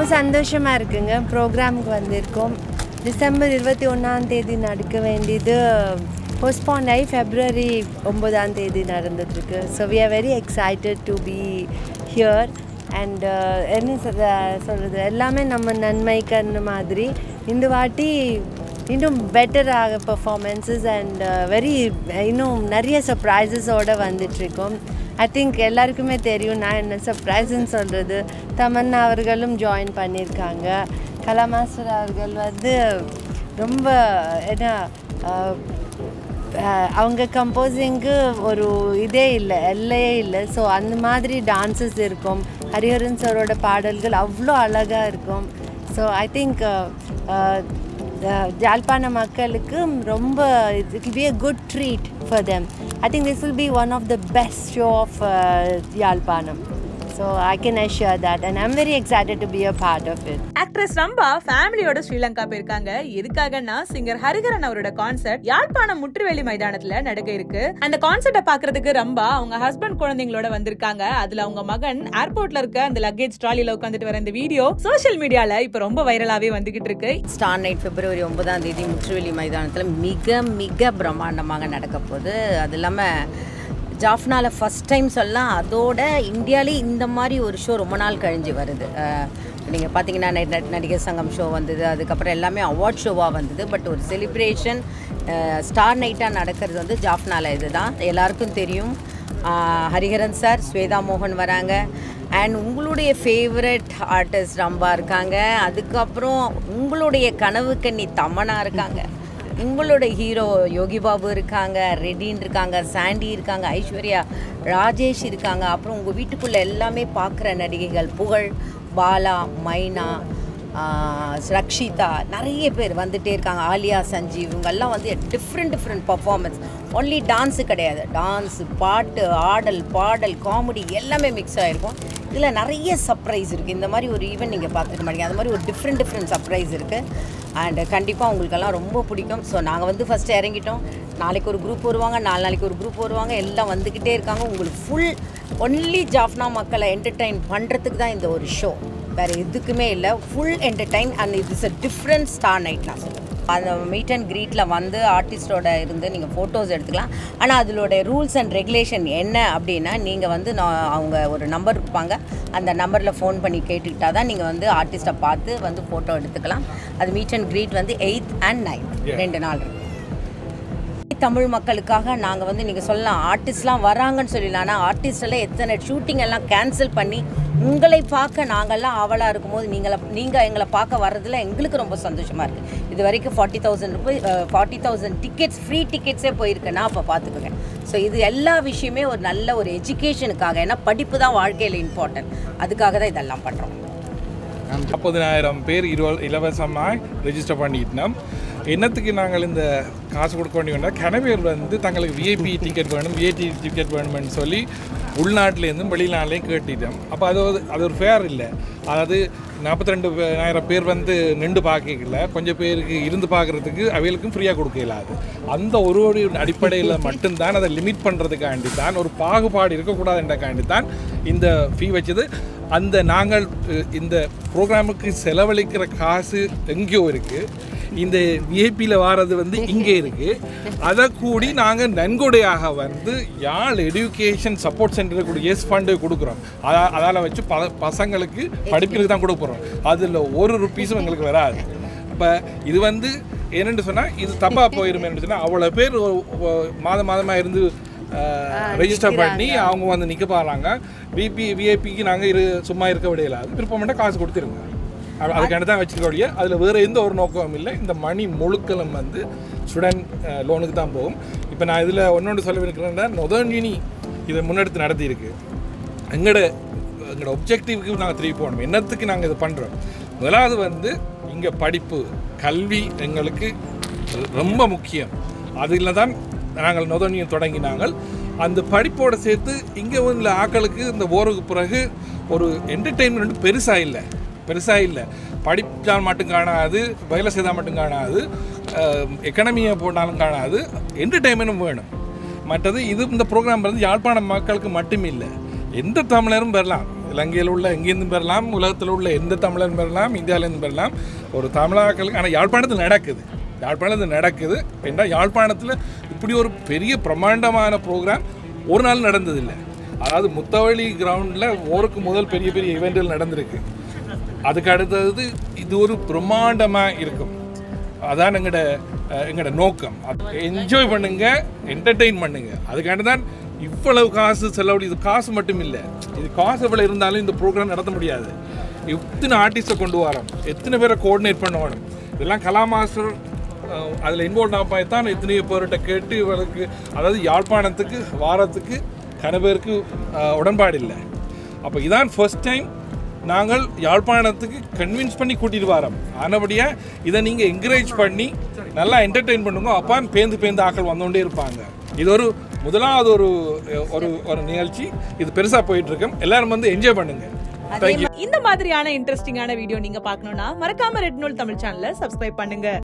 சந்தோஷமாக இருக்குங்க ப்ரோக்ராமுக்கு வந்திருக்கோம் டிசம்பர் இருபத்தி ஒன்றாம் தேதி நடக்க வேண்டியது போஸ்ட்பாண்ட் ஆகி ஃபெப்ரவரி ஒம்பதாம் தேதி நடந்துட்டுருக்கு so we are very excited to be here and என்ன சொல்கிறது எல்லாமே நம்ம நன்மைக்கு மாதிரி இந்த வாட்டி இன்னும் பெட்டராக பெர்ஃபார்மன்ஸஸ் அண்ட் வெரி இன்னும் நிறைய சர்ப்ரைசஸோடு வந்துட்டுருக்கோம் ஐ திங்க் எல்லாருக்குமே தெரியும் நான் என்ன சர்ப்ரைஸ்ன்னு சொல்கிறது தமன்னா அவர்களும் ஜாயின் பண்ணியிருக்காங்க கலாமாஸ்வர் அவர்கள் வந்து ரொம்ப என்ன அஹ், அஹ், அவங்க கம்போசிங்க்கு ஒரு இதே இல்லை எல்லையே இல்லை ஸோ அந்த மாதிரி டான்சஸ் இருக்கும் ஹரிஹரன் சாரோட பாடல்கள் அவ்வளோ அழகாக இருக்கும் ஸோ ஐ திங்க் ஜாழ்ப்பாண மக்களுக்கு ரொம்ப it will be a good treat for them I think this will be one of the best show of Yazhpanam so I can assure that and i'm very excited to be a part of it actress Rambha ஃபேமிலியோட ஸ்ரீலங்கா போயிருக்காங்க எதுக்காகன்னா singer Hariharan அவரோட concert Yazhpanam முற்றுவேலி மைதானத்துல நடக்க இருக்கு அந்த கான்சர்ட்டை பாக்குறதுக்கு ரம்பா அவங்க ஹஸ்பண்ட் குழந்தைங்களோட வந்திருக்காங்க அதுல அவங்க மகன் ஏர்போர்ட்ல இருக்க அந்த லக்கேஜ் ட்ராலில உட்காந்துட்டு வர இந்த வீடியோ சோஷியல் மீடியால இப்ப ரொம்ப வைரலாவே வந்துகிட்டு இருக்கு ஸ்டார் நைட் பிப்ரவரி ஒன்பதாம் தேதி முற்றுவெளி மைதானத்தில் மிக மிக பிரம்மாண்டமாக நடக்க போகுது அது இல்லாமல் ஜாஃப்னாவில் ஃபஸ்ட் டைம் சொல்லலாம் அதோட இந்தியாவிலே இந்த மாதிரி ஒரு ஷோ ரொம்ப நாள் கழிஞ்சு வருது நீங்கள் பார்த்தீங்கன்னா நெ- நெ- நடிகர் சங்கம் ஷோ வந்தது அதுக்கப்புறம் எல்லாமே அவார்ட் ஷோவாக வந்தது பட் ஒரு செலிப்ரேஷன் ஸ்டார் நைட்டாக நடக்கிறது வந்து ஜாஃப்னால இதுதான் எல்லாருக்கும் தெரியும் ஆஹ் ஹரிஹரன் சார் ஸ்வேதா மோகன் வராங்க அண்ட் உங்களுடைய ஃபேவரட் ஆர்டிஸ்ட் ரம்பா இருக்காங்க அதுக்கப்புறம் உங்களுடைய கனவு கன்னி தமனா இருக்காங்க உங்களோட ஹீரோ யோகி பாபு இருக்காங்க ரெட்டின் இருக்காங்க சாண்டி இருக்காங்க ஐஸ்வர்யா ராஜேஷ் இருக்காங்க அப்புறம் உங்கள் வீட்டுக்குள்ளே எல்லாமே பார்க்குற நடிகைகள் புகழ் பாலா மைனா ஆஹ் ரக்ஷிதா நிறைய பேர் வந்துட்டே இருக்காங்க ஆலியா சஞ்சீவ் இவங்கெல்லாம் வந்து different different performance only dance கிடையாது டான்ஸு பாட்டு ஆடல் பாடல் காமெடி எல்லாமே மிக்ஸ் ஆகிருக்கும் இதில் நிறைய சர்ப்ரைஸ் இருக்குது இந்த மாதிரி ஒரு ஈவெண்ட் நீங்கள் பார்த்துக்க மாட்டீங்க அது மாதிரி ஒரு டிஃப்ரெண்ட் டிஃப்ரெண்ட் சர்ப்ரைஸ் இருக்குது அண்ட் கண்டிப்பாக உங்களுக்கெல்லாம் ரொம்ப பிடிக்கும் ஸோ நாங்கள் வந்து ஃபஸ்ட்டு இறங்கிட்டோம் நாளைக்கு ஒரு குரூப் வருவாங்க நாலு நாளைக்கு ஒரு குரூப் வருவாங்க எல்லாம் வந்துக்கிட்டே இருக்காங்க உங்களுக்கு ஃபுல் ஒன்லி ஜாஃப்னா மக்களை என்டர்டெயின் பண்ணுறதுக்கு தான் இந்த ஒரு ஷோ வேறு எதுக்குமே இல்லை ஃபுல் என்டர்டைன் அண்ட் இது is a different star night நான் சொல்லுவேன் அந்த மீட் அண்ட் க்ரீட்டில் வந்து ஆர்டிஸ்டோட இருந்து நீங்கள் ஃபோட்டோஸ் எடுத்துக்கலாம் ஆனால் அதோட ரூல்ஸ் அண்ட் ரெகுலேஷன் என்ன அப்படின்னா நீங்கள் வந்து நான் அவங்க ஒரு நம்பர் இருப்பாங்க அந்த நம்பரில் ஃபோன் பண்ணி கேட்டுக்கிட்டா தான் நீங்கள் வந்து ஆர்டிஸ்ட்டை பார்த்து வந்து ஃபோட்டோ எடுத்துக்கலாம் அது மீட் அண்ட் க்ரீட் வந்து எயித் அண்ட் நைன்த் ரெண்டு நாள் இருக்கு தமிழ் மக்களுக்காக நாங்கள் வந்து நீங்கள் சொல்லலாம் ஆர்டிஸ்ட்லாம் வராங்கன்னு சொல்லலாம் ஆனால் ஆர்டிஸ்ட் எல்லாம் எத்தனை ஷூட்டிங் எல்லாம் கேன்சல் பண்ணி உங்களை பார்க்க நாங்கள்லாம் ஆவலாக இருக்கும்போது நீங்கள நீங்கள் எங்களை பார்க்க வர்றதுல எங்களுக்கு ரொம்ப சந்தோஷமாக இருக்குது இது வரைக்கும் forty thousand rupee forty thousand tickets free டிக்கெட்ஸே போயிருக்குன்னா அப்போ பார்த்துக்கோங்க ஸோ இது எல்லா விஷயமே ஒரு நல்ல ஒரு எஜுகேஷனுக்காக ஏன்னா படிப்பு தான் வாழ்க்கையில் இம்பார்ட்டன்ட் அதுக்காக தான் இதெல்லாம் பண்ணுறோம் நாற்பதினாயிரம் பேர் இருவ இலவசமாக ரெஜிஸ்டர் பண்ணிட்டோம் என்னத்துக்கு நாங்கள் இந்த காசு கொடுக்க வேண்டிய கனவேர் வந்து தங்களுக்கு விஐபி டிக்கெட் வேணும் விஐடி டிக்கெட் வேணும்னு சொல்லி உள்நாட்டிலேருந்தும் வெளிநாட்டிலையும் கேட்டிட்டோம் அப்போ அது ஒரு அது ஒரு ஃபேர் இல்லை அதாவது நாற்பத்தி ரெண்டு ஆயிரம் பேர் வந்து நின்று பார்க்கல கொஞ்சம் பேருக்கு இருந்து பார்க்குறதுக்கு அவைகளுக்கும் ஃப்ரீயாக கொடுக்க இயலாது அந்த ஒரு ஒரு அடிப்படையில் மட்டும்தான் அதை லிமிட் பண்ணுறதுக்காண்டி தான் ஒரு பாகுபாடு இருக்கக்கூடாதுன்றக்காண்டி தான் இந்த ஃபீ வச்சது அந்த நாங்கள் அஹ், இந்த ப்ரோக்ராமுக்கு செலவழிக்கிற காசு எங்கேயோ இருக்குது இந்த விஐபியில் வாரது வந்து இங்கே இருக்குது அதை கூடி நாங்கள் நன்கொடையாக வந்து யாழ் எடுகேஷன் சப்போர்ட் சென்டருக்கு கூட எஸ் ஃபண்டு கொடுக்குறோம் அதா அதால் வச்சு ப பசங்களுக்கு படிக்கிறதுக்கு தான் கொடுக்க போகிறோம் அதில் ஒரு ருப்பீஸும் எங்களுக்கு வராது அப்போ இது வந்து என்னென்னு சொன்னால் இது தப்பாக போயிருமேன்னு சொன்னால் அவ்வளோ பேர் ஒரு- ஒரு மாதம் மாதமாக இருந்து ரெஜிஸ்டர் பண்ணி அவங்க வந்து நிற்க பாருங்க விபி விஐபிக்கு நாங்கள் இரு சும்மா இருக்க விடையிலாது விருப்பம் காசு கொடுத்துருங்க அது- அதுக்காண்டி தான் வச்சுருக்கோடைய அதில் வேறு எந்த ஒரு நோக்கமும் இல்லை இந்த மணி முழுக்களும் வந்து ஸ்டூடெண்ட் லோனுக்கு தான் போகும் இப்போ நான் இதில் ஒன்னொன்று சொல்ல இருக்கிறேன்னா நொதர்ன் யூனி இதை முன்னெடுத்து நடத்தியிருக்கு எங்களோட எங்களோட ஒப்ஜெக்டிவ்க்கு நாங்கள் திருப்பி போகணும் என்னத்துக்கு நாங்கள் இதை பண்ணுறோம் முதலாவது வந்து இங்கே படிப்பு கல்வி எங்களுக்கு ரொம்ப முக்கியம் அதில் தான் நாங்கள் நொதனியம் தொடங்கினாங்கள் அந்த படிப்போடு சேர்த்து இங்கே உள்ள ஆக்களுக்கு இந்த ஓருக்கு பிறகு ஒரு என்டர்டெயின்மெண்ட் பெருசாக இல்லை பெருசாக இல்லை படித்தால் மட்டும் காணாது வேலை செய்தால் மட்டும் காணாது எக்கனமியை போட்டாலும் காணாது என்டர்டெயின்மெண்ட்டும் வேணும் மற்றது இது இந்த ப்ரோக்ராம் வந்து யாழ்ப்பாண மக்களுக்கு மட்டும் இல்லை எந்த தமிழரும் வரலாம் இலங்கையில் உள்ள எங்கேருந்து பெறலாம் உலகத்தில் உள்ள எந்த தமிழன் பெறலாம் இந்தியாவிலேருந்து பெறலாம் ஒரு தமிழாக்களுக்கு ஆனால் யாழ்ப்பாணத்தில் நடக்குது யாழ்ப்பாணத்தில் நடக்குது ஏன்னா யாழ்ப்பாணத்தில் இப்படி ஒரு பெரிய பிரம்மாண்டமான ப்ரோக்ராம் ஒரு நாள் நடந்ததில்லை அதாவது முத்தவழி கிரவுண்டில் ஓருக்கு முதல் பெரிய பெரிய இவெண்ட்டுகள் நடந்திருக்கு அதுக்கு அடுத்தது இது ஒரு பிரம்மாண்டமாக இருக்கும் அதான் எங்களோட அஹ், எங்களோட நோக்கம் என்ஜாய் பண்ணுங்க என்டர்டெயின் பண்ணுங்க அதுக்காண்டி தான் இவ்வளவு காசு செலவழி இது காசு மட்டும் இல்லை இது காசு எவ்வளோ இருந்தாலும் இந்த ப்ரோக்ராம் நடத்த முடியாது எத்தனை ஆர்டிஸ்ட்டை கொண்டு வரோம் எத்தனை பேரை கோஆர்டினேட் பண்ண வேணும் இதெல்லாம் கலா மாஸ்டர் அதில் இன்வால்வ் ஆகி தான் எத்தனையோ பேர்கிட்ட கேட்டு இவளுக்கு அதாவது யாழ்ப்பாணத்துக்கு வாரத்துக்கு கன பேருக்கு அஹ், உடன்பாடு இல்லை அப்போ இதான் ஃபர்ஸ்ட் டைம் நாங்கள் யாழ்ப்பாணத்துக்கு கன்வின்ஸ் பண்ணி கூட்டிட்டு வரோம் ஆனபடியாக இதை நீங்கள் என்கரேஜ் பண்ணி நல்லா என்டர்டெயின் பண்ணுங்க அப்பான் பேந்து பேந்து ஆக்கள் வந்தோண்டே இருப்பாங்க இது ஒரு முதலாவது ஒரு ஒரு ஒரு நிகழ்ச்சி இது பெருசாக போயிட்டு இருக்கும் எல்லாரும் வந்து என்ஜாய் பண்ணுங்க தேங்க்யூ இந்த மாதிரியான இன்ட்ரெஸ்டிங்கான வீடியோ நீங்க பார்க்கணும்னா மறக்காம ரெட் நூல் தமிழ் சேனலை சப்ஸ்கிரைப் பண்ணுங்க